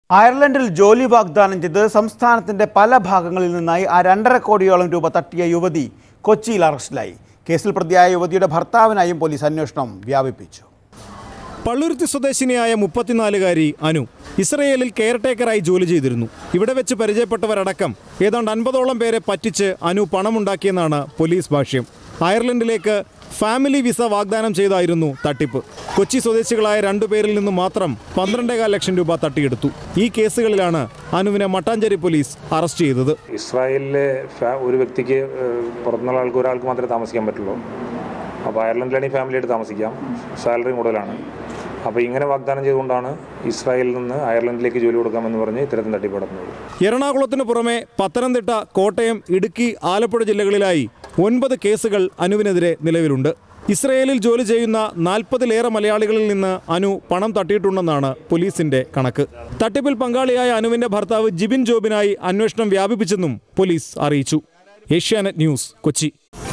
അയർലൻഡിൽ ജോലി വാഗ്ദാനം ചെയ്ത് സംസ്ഥാനത്തിന്റെ പല ഭാഗങ്ങളിൽ നിന്നായി ആ രണ്ടര കോടിയോളം രൂപ തട്ടിയ യുവതി കൊച്ചിയിൽ അറസ്റ്റിലായി കേസിൽ പ്രതിയായ യുവതിയുടെ ഭർത്താവിനായും പോലീസ് അന്വേഷണം വ്യാപിപ്പിച്ചു പള്ളുരുത്തി സ്വദേശിനിയായ മുപ്പത്തിനാലുകാരി അനു ഇസ്രയേലിൽ കെയർടേക്കറായി ജോലി ചെയ്തിരുന്നു ഇവിടെ വെച്ച് പരിചയപ്പെട്ടവരടക്കം ഏതാണ്ട് അൻപതോളം പേരെ പറ്റിച്ച് അനു പണമുണ്ടാക്കിയെന്നാണ് പോലീസ് ഭാഷ്യം അയർലൻഡിലേക്ക് ഫാമിലി വിസ വാഗ്ദാനം ചെയ്തായിരുന്നു തട്ടിപ്പ് കൊച്ചി സ്വദേശികളായ രണ്ടുപേരിൽ നിന്ന് മാത്രം പന്ത്രണ്ടേകാൽ ലക്ഷം രൂപ തട്ടിയെടുത്തു ഈ കേസുകളിലാണ് അനുവിനെ മട്ടാഞ്ചേരി പോലീസ് അറസ്റ്റ് ചെയ്തത് ഇസ്രായേലിലെ ഫാ- ഒരു വ്യക്തിക്ക് ഏഹ്, പുറത്തുനിന്നുള്ള ആൾക്ക് ഒരാൾക്ക് മാത്രമേ താമസിക്കാൻ പറ്റുള്ളൂ അപ്പോൾ അയർലൻഡിലാണെങ്കിൽ ഫാമിലിയായിട്ട് താമസിക്കാം സാലറിയും കൂടുതലാണ് അപ്പോൾ ഇങ്ങനെ വാഗ്ദാനം ചെയ്തുകൊണ്ടാണ് ഇസ്രായേലിൽ നിന്ന് അയർലൻഡിലേക്ക് ജോലി കൊടുക്കാമെന്ന് പറഞ്ഞ് ഇത്തരത്തിൽ തട്ടിപ്പ് നടത്തുന്നത് എറണാകുളത്തിന് പുറമെ പത്തനംതിട്ട കോട്ടയം ഇടുക്കി ആലപ്പുഴ ജില്ലകളിലായി ഒൻപത് കേസുകൾ അനുവിനെതിരെ നിലവിലുണ്ട് ഇസ്രയേലിൽ ജോലി ചെയ്യുന്ന നാൽപ്പതിലേറെ മലയാളികളിൽ നിന്ന് അനു പണം തട്ടിയിട്ടുണ്ടെന്നാണ് പോലീസിന്റെ കണക്ക് തട്ടിപ്പിൽ പങ്കാളിയായ അനുവിന്റെ ഭർത്താവ് ജിബിൻ ജോബിനായി അന്വേഷണം വ്യാപിപ്പിച്ചെന്നും പോലീസ് അറിയിച്ചു ഏഷ്യാനെറ്റ് ന്യൂസ് കൊച്ചി